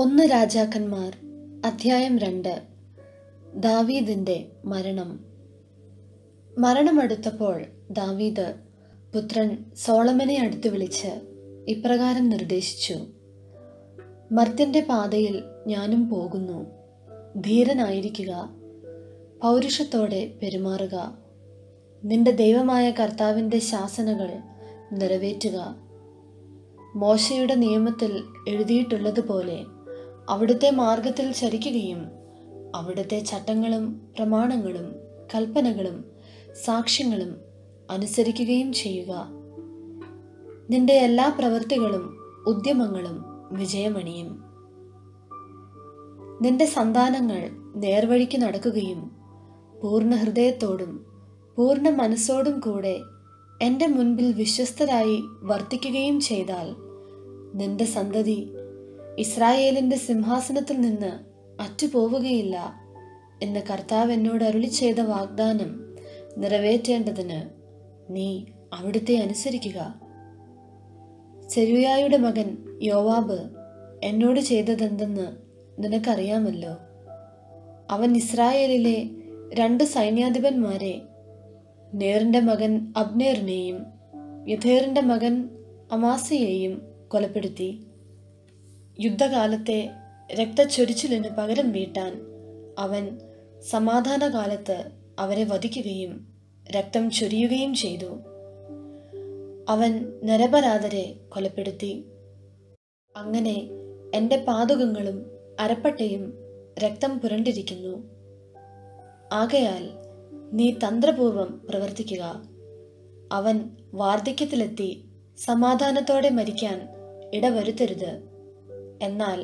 ഒന്ന് രാജാക്കന്മാർ അധ്യായം രണ്ട് ദാവീദിന്റെ മരണം മരണമടുത്തപ്പോൾ ദാവീദ് പുത്രൻ സോളമനെ അടുത്ത് വിളിച്ച് ഇപ്രകാരം നിർദ്ദേശിച്ചു മർത്യന്റെ പാതയിൽ ഞാനും പോകുന്നു ധീരനായിരിക്കുക പൗരുഷത്തോടെ പെരുമാറുക നിന്റെ ദൈവമായ കർത്താവിൻ്റെ ശാസനകൾ നിറവേറ്റുക മോശയുടെ നിയമത്തിൽ എഴുതിയിട്ടുള്ളതുപോലെ അവിടുത്തെ മാർഗത്തിൽ ചരിക്കുകയും അവിടുത്തെ ചട്ടങ്ങളും പ്രമാണങ്ങളും കൽപ്പനകളും സാക്ഷ്യങ്ങളും അനുസരിക്കുകയും ചെയ്യുക നിന്റെ എല്ലാ പ്രവൃത്തികളും ഉദ്യമങ്ങളും വിജയമണിയും നിന്റെ സന്താനങ്ങൾ നേർവഴിക്ക് നടക്കുകയും പൂർണ്ണ ഹൃദയത്തോടും പൂർണ്ണ മനസ്സോടും കൂടെ എൻ്റെ മുൻപിൽ വിശ്വസ്തരായി വർത്തിക്കുകയും ചെയ്താൽ നിന്റെ സന്തതി ഇസ്രായേലിന്റെ സിംഹാസനത്തിൽ നിന്ന് അറ്റുപോവുകയില്ല എന്ന് കർത്താവ് എന്നോട് അരുളി ചെയ്ത വാഗ്ദാനം നിറവേറ്റേണ്ടതിന് നീ അവിടുത്തെ അനുസരിക്കുക സെരുയായുടെ മകൻ യോവാബ് എന്നോട് ചെയ്തതെന്തെന്ന് നിനക്കറിയാമല്ലോ അവൻ ഇസ്രായേലിലെ രണ്ട് സൈന്യാധിപന്മാരെ നേറിന്റെ മകൻ അബ്നേറിനെയും യഥേറിന്റെ മകൻ അമാസയെയും കൊലപ്പെടുത്തി യുദ്ധകാലത്തെ രക്തച്ചൊരിച്ചിലിന് പകരം വീട്ടാൻ അവൻ സമാധാനകാലത്ത് അവരെ വധിക്കുകയും രക്തം ചൊരിയുകയും ചെയ്തു അവൻ നരപരാധരെ കൊലപ്പെടുത്തി അങ്ങനെ എൻ്റെ പാതുകങ്ങളും അരപ്പട്ടയും രക്തം പുരണ്ടിരിക്കുന്നു ആകയാൽ നീ തന്ത്രപൂർവം പ്രവർത്തിക്കുക അവൻ വാർദ്ധക്യത്തിലെത്തി സമാധാനത്തോടെ മരിക്കാൻ ഇടവരുത്തരുത് എന്നാൽ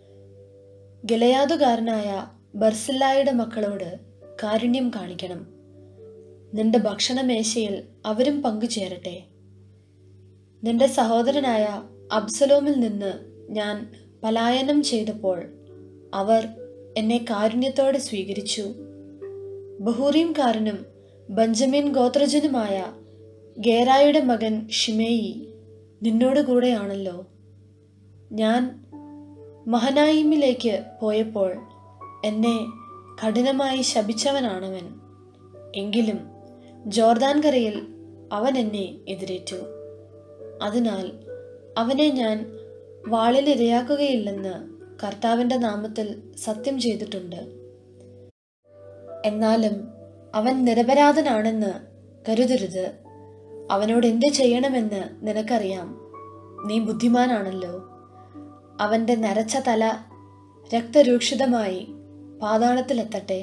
ഗലയാതുകാരനായ ബർസില്ലായുടെ മക്കളോട് കാരുണ്യം കാണിക്കണം നിന്റെ ഭക്ഷണമേശയിൽ അവരും പങ്കുചേരട്ടെ നിന്റെ സഹോദരനായ അബ്സലോമിൽ നിന്ന് ഞാൻ പലായനം ചെയ്തപ്പോൾ അവർ എന്നെ കാരുണ്യത്തോടെ സ്വീകരിച്ചു ബഹൂറീംകാരനും ബഞ്ചമിൻ ഗോത്രജനുമായ ഗേരായുടെ മകൻ ഷിമേയി നിന്നോട് കൂടെയാണല്ലോ ഞാൻ മഹനായിമിലേക്ക് പോയപ്പോൾ എന്നെ കഠിനമായി ശപിച്ചവനാണവൻ എങ്കിലും ജോർദാൻ കരയിൽ അവൻ എന്നെ എതിരേറ്റു അതിനാൽ അവനെ ഞാൻ വാളിലിരയാക്കുകയില്ലെന്ന് കർത്താവിൻ്റെ നാമത്തിൽ സത്യം ചെയ്തിട്ടുണ്ട് എന്നാലും അവൻ നിരപരാധനാണെന്ന് കരുതരുത് അവനോട് എന്ത് ചെയ്യണമെന്ന് നിനക്കറിയാം നീ ബുദ്ധിമാനാണല്ലോ അവന്റെ നരച്ച തല രക്തരൂക്ഷിതമായി പാതാളത്തിലെത്തട്ടെ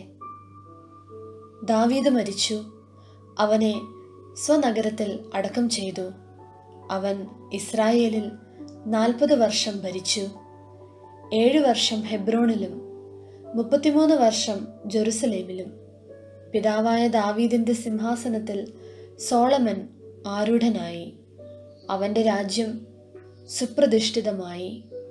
ദാവീദ് മരിച്ചു അവനെ സ്വനഗരത്തിൽ അടക്കം ചെയ്തു അവൻ ഇസ്രായേലിൽ നാൽപ്പത് വർഷം ഭരിച്ചു ഏഴു വർഷം ഹെബ്രോണിലും മുപ്പത്തിമൂന്ന് വർഷം ജെറുസലേമിലും പിതാവായ ദാവീദിന്റെ സിംഹാസനത്തിൽ സോളമൻ ആരൂഢനായി അവന്റെ രാജ്യം സുപ്രതിഷ്ഠിതമായി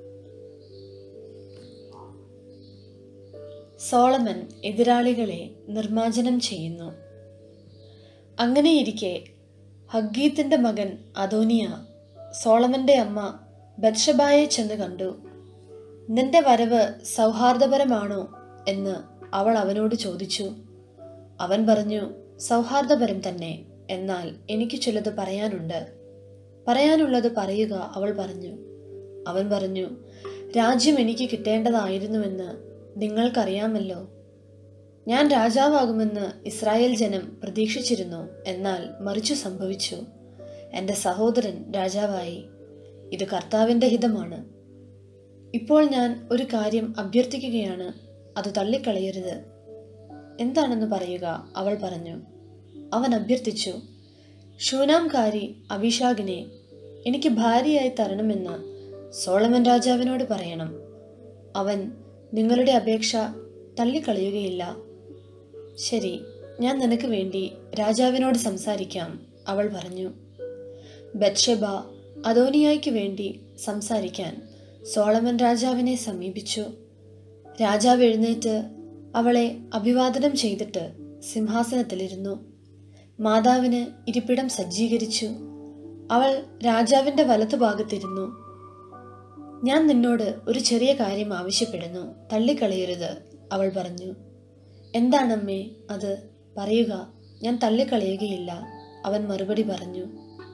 സോളമൻ എതിരാളികളെ നിർമ്മാർജ്ജനം ചെയ്യുന്നു അങ്ങനെയിരിക്കെ ഹഗ്ഗീത്തിന്റെ മകൻ അദോനിയ സോളമന്റെ അമ്മ ബത്ഷബായെ ചെന്ന് കണ്ടു നിന്റെ വരവ് സൗഹാർദ്ദപരമാണോ എന്ന് അവൾ അവനോട് ചോദിച്ചു അവൻ പറഞ്ഞു സൗഹാർദ്ദപരം തന്നെ എന്നാൽ എനിക്ക് ചിലത് പറയാനുണ്ട് പറയാനുള്ളത് പറയുക അവൾ പറഞ്ഞു അവൻ പറഞ്ഞു രാജ്യം എനിക്ക് കിട്ടേണ്ടതായിരുന്നുവെന്ന് നിങ്ങൾക്കറിയാമല്ലോ ഞാൻ രാജാവാകുമെന്ന് ഇസ്രായേൽ ജനം പ്രതീക്ഷിച്ചിരുന്നു എന്നാൽ മറിച്ചു സംഭവിച്ചു എൻ്റെ സഹോദരൻ രാജാവായി ഇത് കർത്താവിൻ്റെ ഹിതമാണ് ഇപ്പോൾ ഞാൻ ഒരു കാര്യം അഭ്യർത്ഥിക്കുകയാണ് അത് തള്ളിക്കളയരുത് എന്താണെന്ന് പറയുക അവൾ പറഞ്ഞു അവൻ അഭ്യർത്ഥിച്ചു ഷൂനാംകാരി അഭിഷാഖിനെ എനിക്ക് ഭാര്യയായി തരണമെന്ന് സോളമൻ രാജാവിനോട് പറയണം അവൻ നിങ്ങളുടെ അപേക്ഷ തള്ളിക്കളയുകയില്ല ശരി ഞാൻ നിനക്ക് വേണ്ടി രാജാവിനോട് സംസാരിക്കാം അവൾ പറഞ്ഞു ബത്ഷബ അദോനിയായ്ക്ക് വേണ്ടി സംസാരിക്കാൻ സോളമൻ രാജാവിനെ സമീപിച്ചു രാജാവ് എഴുന്നേറ്റ് അവളെ അഭിവാദനം ചെയ്തിട്ട് സിംഹാസനത്തിലിരുന്നു മാതാവിന് ഇരിപ്പിടം സജ്ജീകരിച്ചു അവൾ രാജാവിന്റെ വലതുഭാഗത്തിരുന്നു ഞാൻ നിന്നോട് ഒരു ചെറിയ കാര്യം ആവശ്യപ്പെടുന്നു തള്ളിക്കളയരുത് അവൾ പറഞ്ഞു എന്താണമ്മേ അത് പറയുക ഞാൻ തള്ളിക്കളയുകയില്ല അവൻ മറുപടി പറഞ്ഞു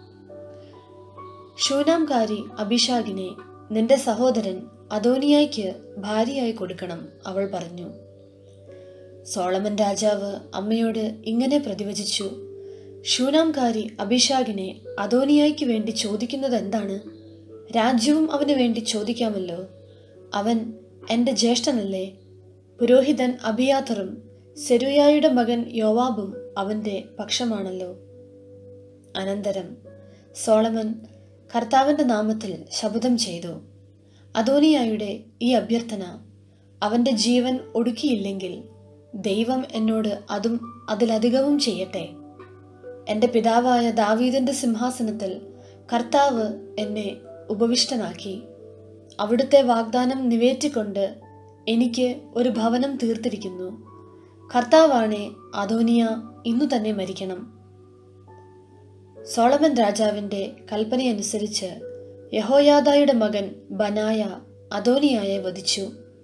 ഷൂനാംകാരി അഭിഷാഖിനെ നിന്റെ സഹോദരൻ അദോനിയായ്ക്ക് ഭാര്യയായി കൊടുക്കണം അവൾ പറഞ്ഞു സോളമൻ രാജാവ് അമ്മയോട് ഇങ്ങനെ പ്രതിവചിച്ചു ഷൂനാംകാരി അഭിഷാഖിനെ അദോനിയായ്ക്ക് വേണ്ടി ചോദിക്കുന്നത് എന്താണ് രാജ്യവും അവന് വേണ്ടി ചോദിക്കാമല്ലോ അവൻ എൻ്റെ ജ്യേഷ്ഠനല്ലേ പുരോഹിതൻ അഭിയാത്തറും സെരുയായുടെ മകൻ യോവാബും അവൻ്റെ പക്ഷമാണല്ലോ അനന്തരം സോളമൻ കർത്താവിൻ്റെ നാമത്തിൽ ശപഥം ചെയ്തു അദോനിയായുടെ ഈ അഭ്യർത്ഥന അവൻ്റെ ജീവൻ ഒടുക്കിയില്ലെങ്കിൽ ദൈവം എന്നോട് അതും അതിലധികവും ചെയ്യട്ടെ എൻ്റെ പിതാവായ ദാവീദിൻ്റെ സിംഹാസനത്തിൽ കർത്താവ് എന്നെ ഉപവിഷ്ടനാക്കി അവിടുത്തെ വാഗ്ദാനം നിവേറ്റിക്കൊണ്ട് എനിക്ക് ഒരു ഭവനം തീർത്തിരിക്കുന്നു കർത്താവാണെ അദോനിയ ഇന്നു തന്നെ മരിക്കണം സോളമൻ രാജാവിൻ്റെ കൽപ്പനയനുസരിച്ച് യഹോയാദായുടെ മകൻ ബനായ അദോനിയായെ വധിച്ചു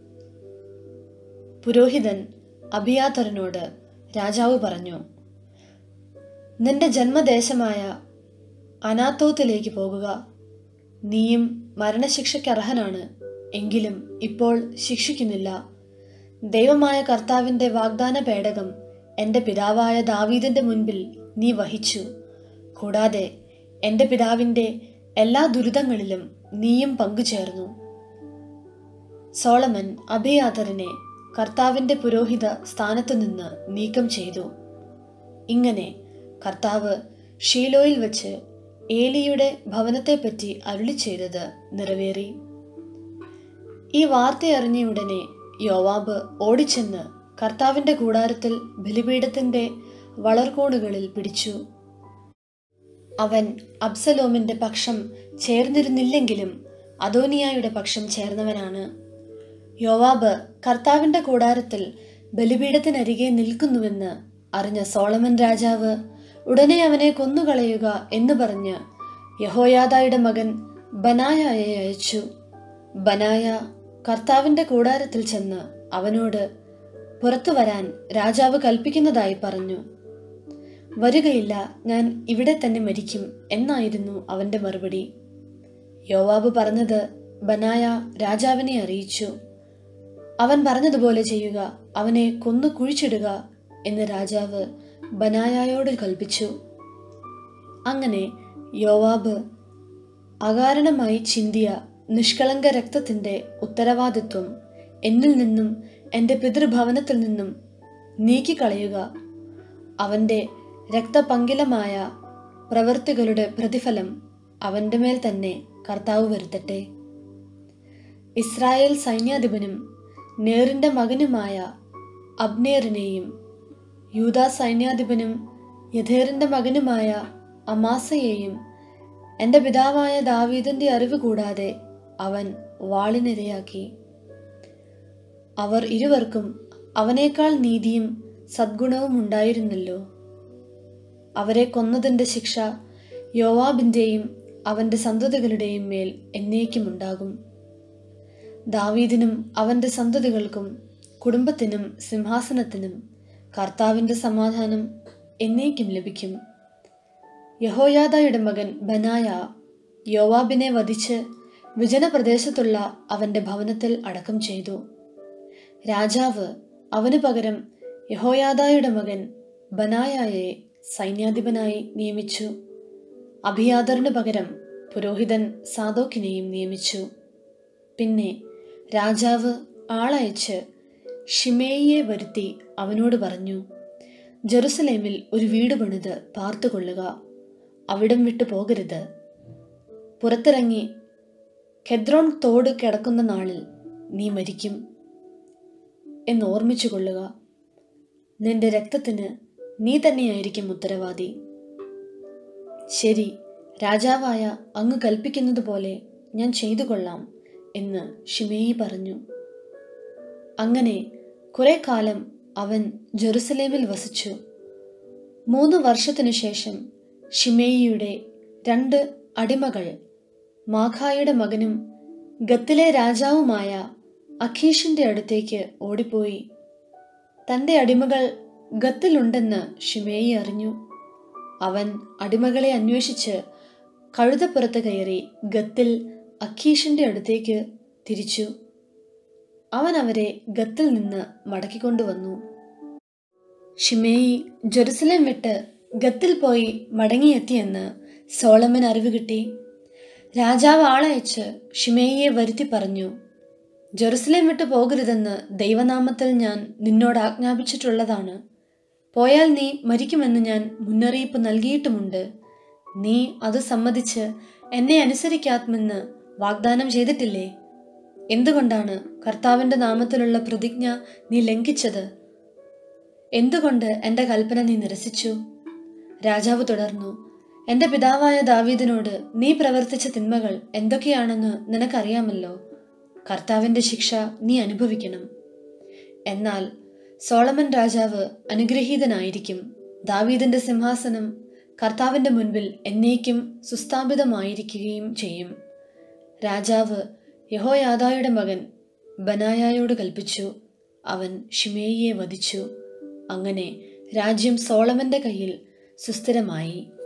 പുരോഹിതൻ അഭിയാതറിനോട് രാജാവ് പറഞ്ഞു നിന്റെ ജന്മദേശമായ അനാത്തോത്തിലേക്ക് പോകുക നീയും മരണശിക്ഷയ്ക്ക് അർഹനാണ് എങ്കിലും ഇപ്പോൾ ശിക്ഷിക്കുന്നില്ല ദൈവമായ കർത്താവിൻ്റെ വാഗ്ദാന പേടകം എൻ്റെ പിതാവായ ദാവീദിൻ്റെ മുൻപിൽ നീ വഹിച്ചു കൂടാതെ എൻ്റെ പിതാവിൻ്റെ എല്ലാ ദുരിതങ്ങളിലും നീയും പങ്കുചേർന്നു സോളമൻ അഭിയാതറിനെ കർത്താവിൻ്റെ പുരോഹിത സ്ഥാനത്തു നിന്ന് നീക്കം ചെയ്തു ഇങ്ങനെ കർത്താവ് ഷീലോയിൽ വച്ച് ഏലിയുടെ ഭവനത്തെപ്പറ്റി അരുളി ചെയ്തത് നിറവേറി ഈ വാർത്തയറിഞ്ഞ ഉടനെ യോവാബ് ഓടിച്ചെന്ന് കർത്താവിന്റെ കൂടാരത്തിൽ ബലിപീഠത്തിന്റെ വളർകോണുകളിൽ പിടിച്ചു അവൻ അബ്സലോമിന്റെ പക്ഷം ചേർന്നിരുന്നില്ലെങ്കിലും അദോനിയായുടെ പക്ഷം ചേർന്നവനാണ് യോവാബ് കർത്താവിന്റെ കൂടാരത്തിൽ ബലിപീഠത്തിനരികെ നിൽക്കുന്നുവെന്ന് അറിഞ്ഞ സോളമൻ രാജാവ് ഉടനെ അവനെ കൊന്നുകളയുക എന്ന് പറഞ്ഞ് യഹോയാദായുടെ മകൻ ബനായയെ അയച്ചു ബനായ കർത്താവിന്റെ കൂടാരത്തിൽ ചെന്ന് അവനോട് പുറത്തു വരാൻ രാജാവ് കൽപ്പിക്കുന്നതായി പറഞ്ഞു വരികയില്ല ഞാൻ ഇവിടെ തന്നെ മരിക്കും എന്നായിരുന്നു അവന്റെ മറുപടി യോവാബ് പറഞ്ഞത് ബനായ രാജാവിനെ അറിയിച്ചു അവൻ പറഞ്ഞതുപോലെ ചെയ്യുക അവനെ കൊന്നു കുഴിച്ചിടുക എന്ന് രാജാവ് ബനായായോട് കൽപ്പിച്ചു അങ്ങനെ യോവാബ് അകാരണമായി ചിന്തിയ നിഷ്കളങ്ക രക്തത്തിന്റെ ഉത്തരവാദിത്വം എന്നിൽ നിന്നും എൻ്റെ പിതൃഭവനത്തിൽ നിന്നും നീക്കിക്കളയുക അവൻ്റെ രക്തപങ്കിലമായ പ്രവൃത്തികളുടെ പ്രതിഫലം അവൻ്റെ മേൽ തന്നെ കർത്താവ് വരുത്തട്ടെ ഇസ്രായേൽ സൈന്യാധിപനും നേറിന്റെ മകനുമായ അബ്നേറിനെയും യൂദാ സൈന്യാധിപനും യഥേറിന്റെ മകനുമായ അമാസയെയും എൻ്റെ പിതാവായ ദാവീദിന്റെ അറിവ് കൂടാതെ അവൻ വാളിനിരയാക്കി അവർ ഇരുവർക്കും അവനേക്കാൾ നീതിയും സദ്ഗുണവും ഉണ്ടായിരുന്നല്ലോ അവരെ കൊന്നതിന്റെ ശിക്ഷ യോവാബിന്റെയും അവന്റെ സന്തതികളുടെയും മേൽ എന്നേക്കുമുണ്ടാകും ദാവീദിനും അവന്റെ സന്തതികൾക്കും കുടുംബത്തിനും സിംഹാസനത്തിനും കർത്താവിന്റെ സമാധാനം എന്നേക്കും ലഭിക്കും യഹോയാദയുടെ മകൻ ബനായ യോവാബിനെ വധിച്ച് വിജനപ്രദേശത്തുള്ള അവന്റെ ഭവനത്തിൽ അടക്കം ചെയ്തു രാജാവ് അവനു പകരം യഹോയാദായുടെ മകൻ ബനായായെ സൈന്യാധിപനായി നിയമിച്ചു അഭിയാദറിന് പകരം പുരോഹിതൻ സാദോക്കിനെയും നിയമിച്ചു പിന്നെ രാജാവ് ആളയച്ച് ഷിമേയിയെ വരുത്തി അവനോട് പറഞ്ഞു ജെറുസലേമിൽ ഒരു വീട് പണിത് പാർത്തുകൊള്ളുക അവിടം വിട്ടു പോകരുത് പുറത്തിറങ്ങി ഖെദ്രോൺ തോട് കിടക്കുന്ന നാളിൽ നീ മരിക്കും എന്ന് ഓർമ്മിച്ചു കൊള്ളുക നിന്റെ രക്തത്തിന് നീ തന്നെയായിരിക്കും ഉത്തരവാദി ശരി രാജാവായ അങ്ങ് കൽപ്പിക്കുന്നത് പോലെ ഞാൻ ചെയ്തു കൊള്ളാം എന്ന് ഷിമേയി പറഞ്ഞു അങ്ങനെ കുറെ കാലം അവൻ ജെറുസലേമിൽ വസിച്ചു മൂന്ന് വർഷത്തിനു ശേഷം ഷിമേയിയുടെ രണ്ട് അടിമകൾ മാഖായുടെ മകനും ഗത്തിലെ രാജാവുമായ അഖീഷിന്റെ അടുത്തേക്ക് ഓടിപ്പോയി തന്റെ അടിമകൾ ഗത്തിലുണ്ടെന്ന് ഷിമേയി അറിഞ്ഞു അവൻ അടിമകളെ അന്വേഷിച്ച് കഴുതപ്പുറത്ത് കയറി ഗത്തിൽ അഖീഷിന്റെ അടുത്തേക്ക് തിരിച്ചു അവൻ അവരെ ഗത്തിൽ നിന്ന് മടക്കിക്കൊണ്ടുവന്നു ഷിമേയി ജെറുസലേം വിട്ട് ഗത്തിൽ പോയി മടങ്ങിയെത്തിയെന്ന് സോളമൻ അറിവ് കിട്ടി രാജാവ് ആളയച്ച് ഷിമേയിയെ വരുത്തി പറഞ്ഞു ജെറുസലേം വിട്ടു പോകരുതെന്ന് ദൈവനാമത്തിൽ ഞാൻ നിന്നോട് ആജ്ഞാപിച്ചിട്ടുള്ളതാണ് പോയാൽ നീ മരിക്കുമെന്ന് ഞാൻ മുന്നറിയിപ്പ് നൽകിയിട്ടുമുണ്ട് നീ അത് സമ്മതിച്ച് എന്നെ അനുസരിക്കാത്മെന്ന് വാഗ്ദാനം ചെയ്തിട്ടില്ലേ എന്തുകൊണ്ടാണ് കർത്താവിന്റെ നാമത്തിലുള്ള പ്രതിജ്ഞ നീ ലംഘിച്ചത് എന്തുകൊണ്ട് എന്റെ കൽപ്പന നീ നിരസിച്ചു രാജാവ് തുടർന്നു എന്റെ പിതാവായ ദാവീദിനോട് നീ പ്രവർത്തിച്ച തിന്മകൾ എന്തൊക്കെയാണെന്ന് നിനക്കറിയാമല്ലോ കർത്താവിന്റെ ശിക്ഷ നീ അനുഭവിക്കണം എന്നാൽ സോളമൻ രാജാവ് അനുഗ്രഹീതനായിരിക്കും ദാവീദിന്റെ സിംഹാസനം കർത്താവിന്റെ മുൻപിൽ എന്നേക്കും സുസ്ഥാപിതമായിരിക്കുകയും ചെയ്യും രാജാവ് യഹോയാദായുടെ മകൻ ബനായായോട് കൽപ്പിച്ചു അവൻ ഷിമേയിയെ വധിച്ചു അങ്ങനെ രാജ്യം സോളമന്റെ കയ്യിൽ സുസ്ഥിരമായി